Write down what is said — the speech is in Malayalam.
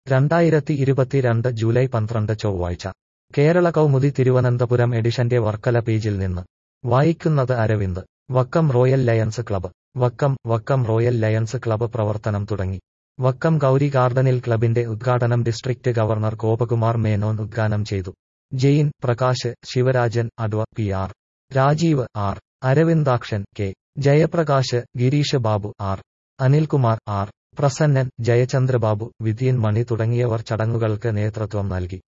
രണ്ടായിരത്തി ഇരുപത്തിരണ്ട് ജൂലൈ പന്ത്രണ്ട് ചൊവ്വാഴ്ച കേരള കൗമുദി തിരുവനന്തപുരം എഡിഷന്റെ വർക്കല പേജിൽ നിന്ന് വായിക്കുന്നത് Aravind Vakkom royal lions club Vakkom Vakkom royal lions club പ്രവർത്തനം തുടങ്ങി വക്കം ഗൗരി ഗാർഡനിൽ ക്ലബിന്റെ ഉദ്ഘാടനം ഡിസ്ട്രിക്ട് ഗവർണർ ഗോപകുമാർ മേനോൻ ഉദ്ഘാടനം ചെയ്തു Jain Prakash Sivarajan adv P R Rajeev R Aravindakshan K Jayaprakash Girish Babu R Anilkumar R Prasannan Jayachandrababu വിധിയൻ മണി തുടങ്ങിയവർ ചടങ്ങുകൾക്ക് നേതൃത്വം നൽകി